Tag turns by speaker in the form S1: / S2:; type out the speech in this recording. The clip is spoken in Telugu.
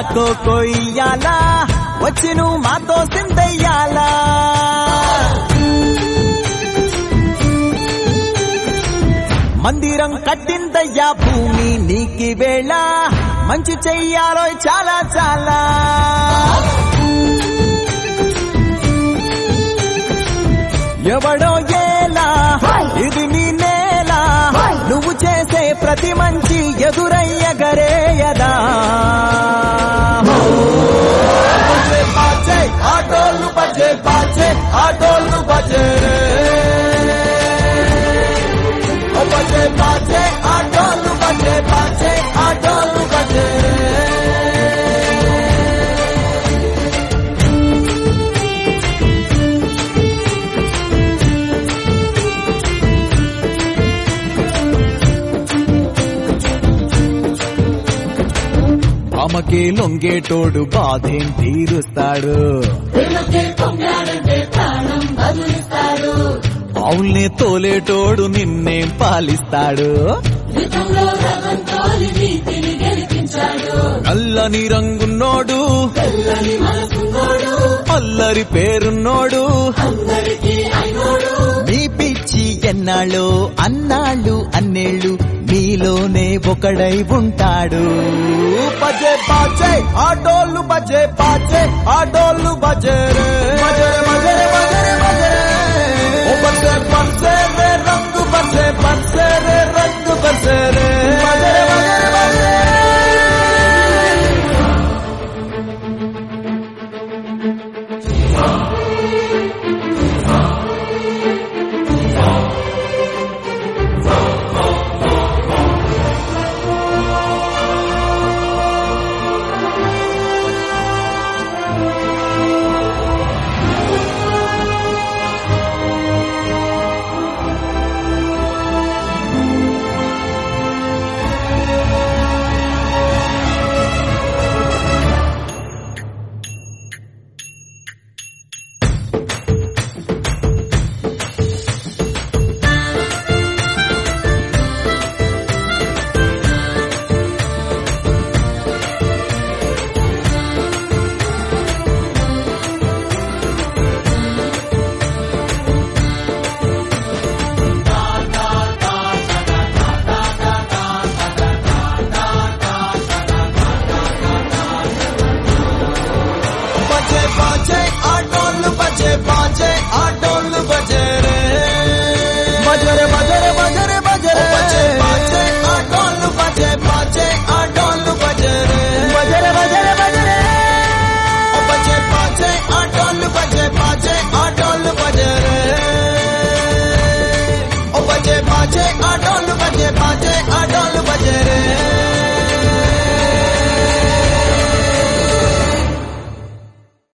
S1: కో కొయ్యాలా వచ్చి నువ్వు మాతో సిందయ్యాలా మందిరం కట్టిందయ్యా భూమి నీకి వేళ మంచి చెయ్యాలో చాలా చాలా ఎవడో ఏలా ఇది నీ నేల నువ్వు చేసే ప్రతి మంచి ఎదురయ్యగరేయదా బజే బాజే ఆటోలు బజే బాజే ఆటోలు బజే రే ఓ బజే బాజే ఆటోలు బజే బాజే ఆటోలు బజే రే ఆమెకి లొంగేటోడు బాధేం తీరుస్తాడు
S2: ప్రేమకే పొంగాడంటే ప్రాణం బదులిస్తాడు
S1: అవుల్ని తోలేటోడు నిన్నేం పాలిస్తాడు
S2: యుద్ధంలో రథంతో నీతిని గెలిపించాడు
S1: నల్లని రంగున్నోడు
S2: తెల్లని మనసున్నోడు
S1: అల్లరి పేరున్నోడు
S2: అందరికీ అయినోడు
S1: మీ పిచ్చి ఎన్నాళ్ళు అన్నాళ్ళు అన్నేళ్ళు మీలోనే ఒకడై ఉంటాడు బజే బాజే ఆటోళ్ళు బజే బాజే ఆటోళ్ళు బజే రే బజే బజే బజే బజే ఓ బజే బజే రే రంగు బజే బజే